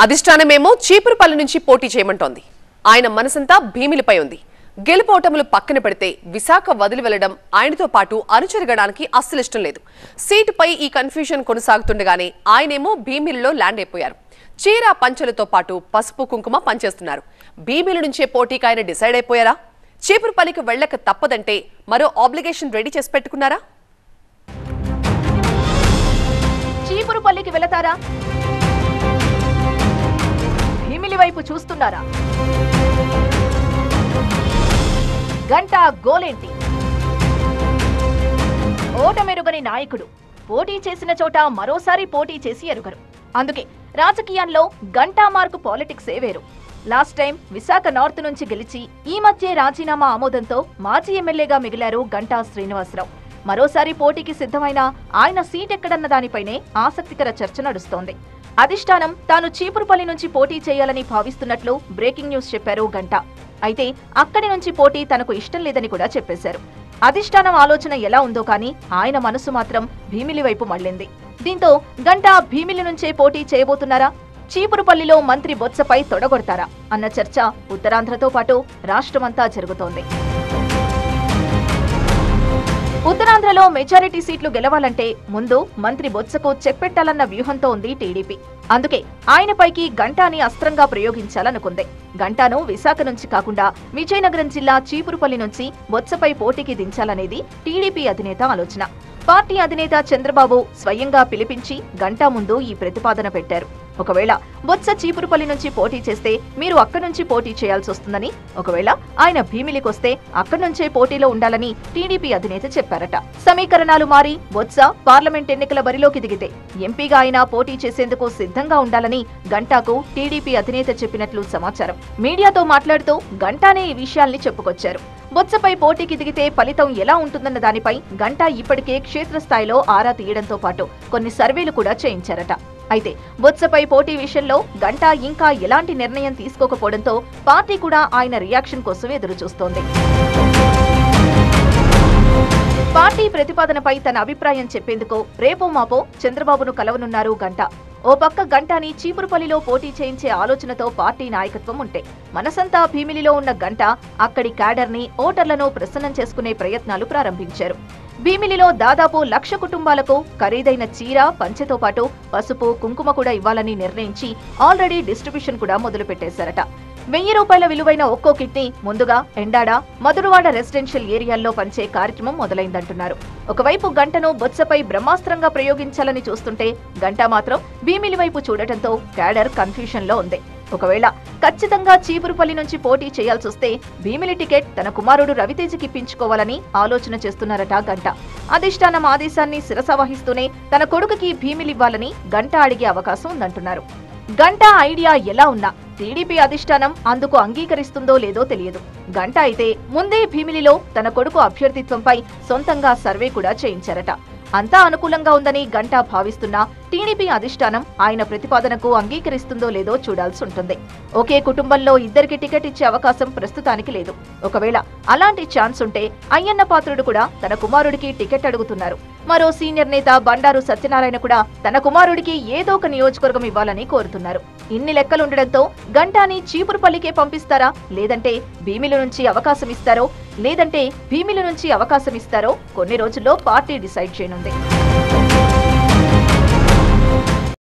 అధిష్టానమేమో చీపురుపల్లి నుంచి పోటీ చేయమంటోంది ఆయన మనసంతా భీమిలిపై ఉంది గెలుపోటములు పక్కన పెడితే విశాఖ వదిలి వెళ్లడం ఆయనతో పాటు అనుచరగడానికి అస్సలు ఇష్టం లేదు సీటుపై ఈ కన్ఫ్యూజన్ కొనసాగుతుండగానే ఆయనేమో భీమిలిలో ల్యాండ్ అయిపోయారు చీర పంచలతో పాటు పసుపు కుంకుమ పనిచేస్తున్నారు భీమిలి నుంచే పోటీకి ఆయన డిసైడ్ అయిపోయారా చీపురుపల్లికి వెళ్ళక తప్పదంటే మరో ఆబ్లిగేషన్ రెడీ చేసి పెట్టుకున్నారా చీపురుపల్లికి వెళతారా భీమిలి వైపు చూస్తున్నారా గంట గోలేంటి ఓటమెరుగని నాయకుడు పోటీ చేసిన చోట మరోసారి పోటీ చేసి ఎరుగరు అందుకే రాజకీయాల్లో గంటా మార్కు పాలిటిక్సే వేరు లాస్ట్ టైం విశాఖ నార్త్ నుంచి గెలిచి ఈ మధ్య రాజీనామా ఆమోదంతో మాజీ ఎమ్మెల్యేగా మిగిలారు గంటా శ్రీనివాసరావు మరోసారి పోటీకి సిద్ధమైన ఆయన సీట్ ఎక్కడన్న దానిపైనే ఆసక్తికర చర్చ నడుస్తోంది అధిష్టానం తాను చీపురుపల్లి నుంచి పోటీ చేయాలని భావిస్తున్నట్లు బ్రేకింగ్ న్యూస్ చెప్పారు గంటా అయితే అక్కడి నుంచి పోటీ తనకు ఇష్టం లేదని కూడా చెప్పేశారు అధిష్టానం ఆలోచన ఎలా ఉందో కానీ ఆయన మనసు మాత్రం భీమిలి వైపు మళ్ళింది దీంతో గంటా భీమిలి నుంచే పోటీ చేయబోతున్నారా చీపురుపల్లిలో మంత్రి బొత్సపై తొడగొడతారా అన్న చర్చ ఉత్తరాంధ్రతో పాటు రాష్ట్రమంతా జరుగుతోంది ఉత్తరాంధ్రలో మెజారిటీ సీట్లు గెలవాలంటే ముందు మంత్రి బొత్సకు చెక్ పెట్టాలన్న వ్యూహంతో ఉంది టీడీపీ అందుకే ఆయనపైకి గంటాని అస్త్రంగా ప్రయోగించాలనుకుంది గంటాను విశాఖ నుంచి కాకుండా విజయనగరం జిల్లా చీపురుపల్లి నుంచి బొత్సపై పోటీకి దించాలనేది టీడీపీ అధినేత ఆలోచన పార్టీ అధినేత చంద్రబాబు స్వయంగా పిలిపించి గంటా ముందు ఈ ప్రతిపాదన పెట్టారు ఒకవేళ బొత్స చీపురుపల్లి నుంచి పోటీ చేస్తే మీరు అక్కడి నుంచి పోటీ చేయాల్సి వస్తుందని ఒకవేళ ఆయన భీమిలికొస్తే అక్కడి నుంచే పోటీలో ఉండాలని టీడీపీ అధినేత చెప్పారట సమీకరణాలు మారి బొత్స పార్లమెంట్ ఎన్నికల బరిలోకి దిగితే ఎంపీగా ఆయన పోటీ చేసేందుకు సిద్ధంగా ఉండాలని గంటాకు టీడీపీ అధినేత చెప్పినట్లు సమాచారం మీడియాతో మాట్లాడుతూ గంటానే ఈ విషయాల్ని చెప్పుకొచ్చారు బొత్సపై పోటీకి దిగితే ఫలితం ఎలా ఉంటుందన్న దానిపై గంటా ఇప్పటికే క్షేత్రస్థాయిలో ఆరా తీయడంతో పాటు కొన్ని సర్వేలు కూడా చేయించారట అయితే బొత్సపై పోటీ విషయంలో గంటా ఇంకా ఎలాంటి నిర్ణయం తీసుకోకపోవడంతో పార్టీ కూడా ఆయన రియాక్షన్ కోసం ఎదురు చూస్తోంది పార్టీ ప్రతిపాదనపై తన అభిప్రాయం చెప్పేందుకు రేపో మాపో చంద్రబాబును కలవనున్నారు గంటా ఓ పక్క గంటాని చీపురుపల్లిలో పోటీ చేయించే ఆలోచనతో పార్టీ నాయకత్వం ఉంటే మనసంతా భీమిలిలో ఉన్న గంట అక్కడి క్యాడర్ని ఓటర్లను ప్రసన్నం చేసుకునే ప్రయత్నాలు ప్రారంభించారు భీమిలిలో దాదాపు లక్ష కుటుంబాలకు ఖరీదైన చీర పంచెతో పాటు పసుపు కుంకుమ కూడా ఇవ్వాలని నిర్ణయించి ఆల్రెడీ డిస్ట్రిబ్యూషన్ కూడా మొదలుపెట్టేశారట వెయ్యి రూపాయల విలువైన ఒక్కో కిట్ని ముందుగా ఎండాడ మధురవాడ రెసిడెన్షియల్ ఏరియాల్లో పంచే కార్యక్రమం మొదలైందంటున్నారు ఒకవైపు గంటను బొత్సపై బ్రహ్మాస్త్రంగా ప్రయోగించాలని చూస్తుంటే గంట మాత్రం భీమిలి వైపు చూడటంతో క్యాడర్ కన్ఫ్యూషన్ లో ఉంది ఒకవేళ ఖచ్చితంగా చీపురుపల్లి నుంచి పోటీ చేయాల్సొస్తే భీమిలి టికెట్ తన కుమారుడు రవితేజకి ఇప్పించుకోవాలని ఆలోచన చేస్తున్నారట గంట అధిష్టానం ఆదేశాన్ని శిరసవహిస్తూనే తన కొడుకుకి భీమిలివ్వాలని గంట అడిగే అవకాశం ఉందంటున్నారు గంట ఐడియా ఎలా ఉన్నా టీడీపీ అధిష్టానం అందుకు అంగీకరిస్తుందో లేదో తెలియదు గంట అయితే ముందే భీమిలిలో తన కొడుకు అభ్యర్థిత్వంపై సొంతంగా సర్వే కూడా చేయించారట అంతా అనుకూలంగా ఉందని గంటా భావిస్తున్నా టీడీపీ అధిష్టానం ఆయన ప్రతిపాదనకు అంగీకరిస్తుందో లేదో చూడాల్సి ఉంటుంది ఒకే కుటుంబంలో ఇద్దరికి టికెట్ ఇచ్చే అవకాశం ప్రస్తుతానికి లేదు ఒకవేళ అలాంటి ఛాన్స్ ఉంటే అయ్యన్న పాత్రుడు కూడా తన కుమారుడికి టికెట్ అడుగుతున్నారు మరో సీనియర్ నేత బండారు సత్యనారాయణ కూడా తన కుమారుడికి ఏదో ఒక నియోజకవర్గం ఇవ్వాలని కోరుతున్నారు ఇన్ని లెక్కలుండడంతో గంటాని చీపురుపల్లికే పంపిస్తారా లేదంటే భీమిలి నుంచి అవకాశం ఇస్తారో లేదంటే భీమిలి నుంచి అవకాశం ఇస్తారో కొన్ని రోజుల్లో పార్టీ డిసైడ్ చేయనుంది